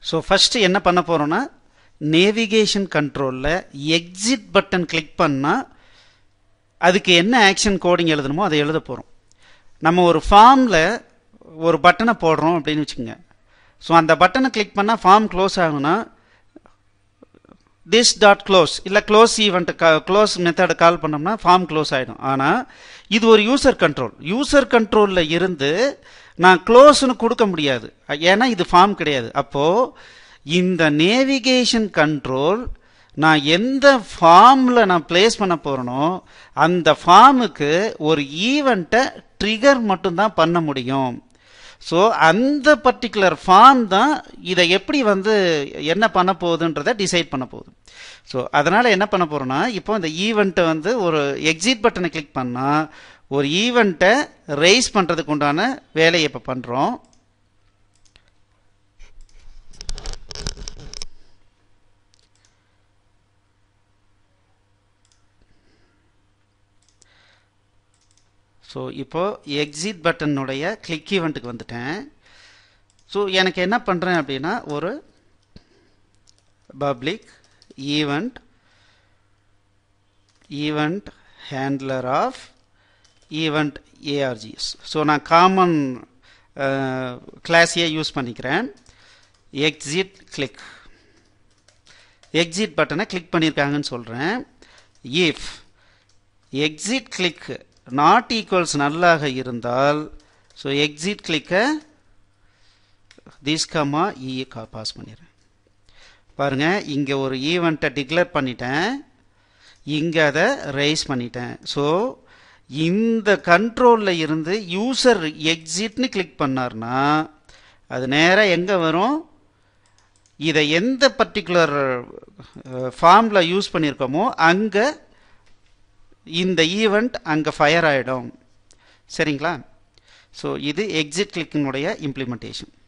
so first என்ன பண்ண போகிறோன்னா நேவிகேஷன் கண்ட்ரோலில் எக்ஸிட் பட்டன் கிளிக் பண்ணால் அதுக்கு என்ன ஆக்ஷன் கோடிங் எழுதணுமோ அதை எழுத போகிறோம் நம்ம ஒரு ஃபார்மில் ஒரு பட்டனை போடுறோம் அப்படின்னு வச்சுக்கோங்க ஸோ அந்த பட்டனை கிளிக் பண்ணால் ஃபார்ம் க்ளோஸ் ஆகணும்னா திஸ் டாட் க்ளோஸ் இல்லை க்ளோஸ் ஈவெண்ட் க்ளோஸ் மெத்தடை கால் பண்ணோம்னா ஃபார்ம் க்ளோஸ் ஆகிடும் ஆனால் இது ஒரு யூசர் கண்ட்ரோல் யூசர் கண்ட்ரோலில் இருந்து நான் க்ளோஸ்னு கொடுக்க முடியாது ஏன்னா இது ஃபார்ம் கிடையாது அப்போது இந்த நேவிகேஷன் கண்ட்ரோல் நான் எந்த ஃபார்மில் நான் பிளேஸ் பண்ண போகிறேனோ அந்த ஃபார்முக்கு ஒரு ஈவெண்ட்டை ட்ரிகர் மட்டும்தான் பண்ண முடியும் ஸோ அந்த பர்டிகுலர் ஃபார்ம் தான் இதை எப்படி வந்து என்ன பண்ண போகுதுன்றதை டிசைட் பண்ண போகுது ஸோ அதனால் என்ன பண்ண போகிறோன்னா இப்போ இந்த ஈவெண்ட்டை வந்து ஒரு எக்ஸிட் பட்டனை கிளிக் பண்ணால் ஒரு ஈவெண்ட்டை ரைஸ் பண்ணுறதுக்கு உண்டான வேலையை இப்போ பண்ணுறோம் ஸோ இப்போது எக்ஸிட் பட்டனுடைய கிளிக் ஈவெண்ட்டுக்கு வந்துட்டேன் ஸோ எனக்கு என்ன பண்ணுறேன் அப்படின்னா ஒரு public event event handler of event ARGS so நான் காமன் கிளாஸையே யூஸ் பண்ணிக்கிறேன் எக்ஸிட் கிளிக் எக்ஸிட் பட்டனை கிளிக் பண்ணியிருக்காங்கன்னு சொல்கிறேன் if exit click not equals நல்லாக இருந்தால் ஸோ எக்ஸிட் கிளிக்கை திஸ் கமா இ பாஸ் பண்ணிடுறேன் பாருங்கள் இங்கே ஒரு ஈவெண்ட்டை டிக்ளேர் பண்ணிட்டேன் இங்கே அதை ரைஸ் பண்ணிட்டேன் ஸோ இந்த கண்ட்ரோலில் இருந்து யூசர் எக்ஸிட்னு கிளிக் பண்ணார்னா அது நேராக எங்கே வரும் இதை எந்த பர்டிகுலர் ஃபார்மில் யூஸ் பண்ணியிருக்கோமோ அங்கே இந்த ஈவெண்ட் அங்கே ஃபயர் ஆகிடும் சரிங்களா ஸோ இது எக்ஸிட் கிளிக்கினுடைய இம்ப்ளிமெண்டேஷன்